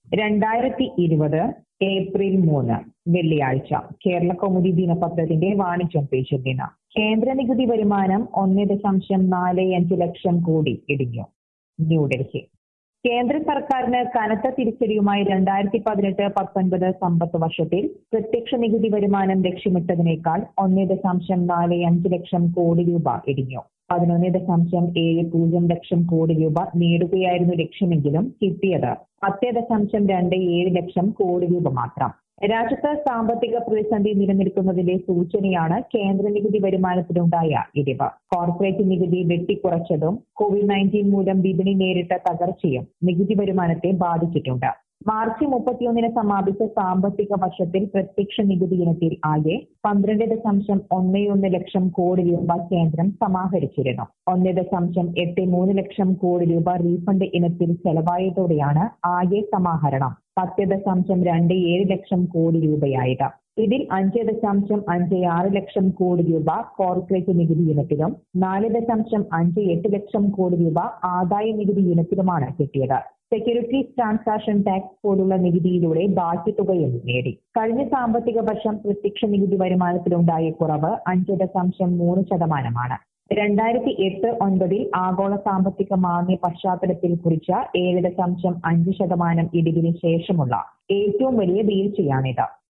രണ്ടായിരത്തി ഇരുപത് ഏപ്രിൽ മൂന്ന് വെള്ളിയാഴ്ച കേരള കൗമുദി ദിനപത്രത്തിന്റെ വാണിജ്യം പേജിൽ നിന്ന് കേന്ദ്ര നികുതി വരുമാനം ഒന്ന് ദശാംശം നാല് അഞ്ച് ലക്ഷം കോടി ഇടിഞ്ഞു ന്യൂഡൽഹി കേന്ദ്ര സർക്കാരിന് കനത്ത തിരിച്ചടിയുമായി രണ്ടായിരത്തി പതിനെട്ട് പത്തൊൻപത് സമ്പത്ത് വർഷത്തിൽ പ്രത്യക്ഷ നികുതി വരുമാനം ലക്ഷ്യമിട്ടതിനേക്കാൾ ഒന്ന് ദശാംശം നാല് അഞ്ച് ലക്ഷം കോടി രൂപ ഇടിഞ്ഞു പതിനൊന്ന് ദശാംശം ഏഴ് പൂജ്യം ലക്ഷം കോടി രൂപ നേടുകയായിരുന്നു ലക്ഷ്യമെങ്കിലും കിട്ടിയത് പത്ത് ദശാംശം രണ്ട് ഏഴ് ലക്ഷം കോടി രൂപ മാത്രം രാജ്യത്ത് സാമ്പത്തിക പ്രതിസന്ധി നിലനിൽക്കുന്നതിന്റെ സൂചനയാണ് കേന്ദ്ര നികുതി വരുമാനത്തിലുണ്ടായ ഇടിവ് കോർപ്പറേറ്റ് നികുതി വെട്ടിക്കുറച്ചതും കോവിഡ് നയൻറ്റീൻ മൂലം വിപണി നേരിട്ട തകർച്ചയും നികുതി വരുമാനത്തെ ബാധിച്ചിട്ടുണ്ട് മാർച്ച് മുപ്പത്തിയൊന്നിന് സമാപിച്ച സാമ്പത്തിക വർഷത്തിൽ പ്രത്യക്ഷ നികുതി ഇനത്തിൽ ആകെ പന്ത്രണ്ട് ദശാംശം ഒന്ന് ഒന്ന് ലക്ഷം കോടി രൂപ കേന്ദ്രം സമാഹരിച്ചിരുന്നു ഒന്ന് ദശാംശം എട്ട് മൂന്ന് ലക്ഷം കോടി രൂപ റീഫണ്ട് ഇനത്തിൽ ചെലവായതോടെയാണ് ആകെ സമാഹരണം പത്ത് ദശാംശം രണ്ട് ഏഴ് ലക്ഷം കോടി രൂപയായത് ഇതിൽ അഞ്ച് ദശാംശം അഞ്ച് ആറ് ലക്ഷം കോടി രൂപ കോർപ്പറേറ്റ് നികുതി ഇനത്തിലും നാല് ദശാംശം അഞ്ച് എട്ട് ലക്ഷം കോടി രൂപ ആദായ നികുതി ഇനത്തിലുമാണ് കിട്ടിയത് സെക്യൂരിറ്റീസ് ട്രാൻസാക്ഷൻ ടാക്സ് പോലുള്ള നികുതിയിലൂടെ ബാക്കി തുകയും നേടി കഴിഞ്ഞ സാമ്പത്തിക വർഷം പ്രത്യക്ഷ നികുതി വരുമാനത്തിലുണ്ടായ കുറവ് അഞ്ച് ദശാംശം മൂന്ന് ശതമാനമാണ് രണ്ടായിരത്തി എട്ട് ഒൻപതിൽ ആഗോള സാമ്പത്തിക മാന്ദ്യ പശ്ചാത്തലത്തിൽ കുറിച്ച ഏഴ് ദശാംശം അഞ്ച് ശതമാനം ഇടിവിന് ശേഷമുള്ള ഏറ്റവും വലിയ വീഴ്ചയാണിത്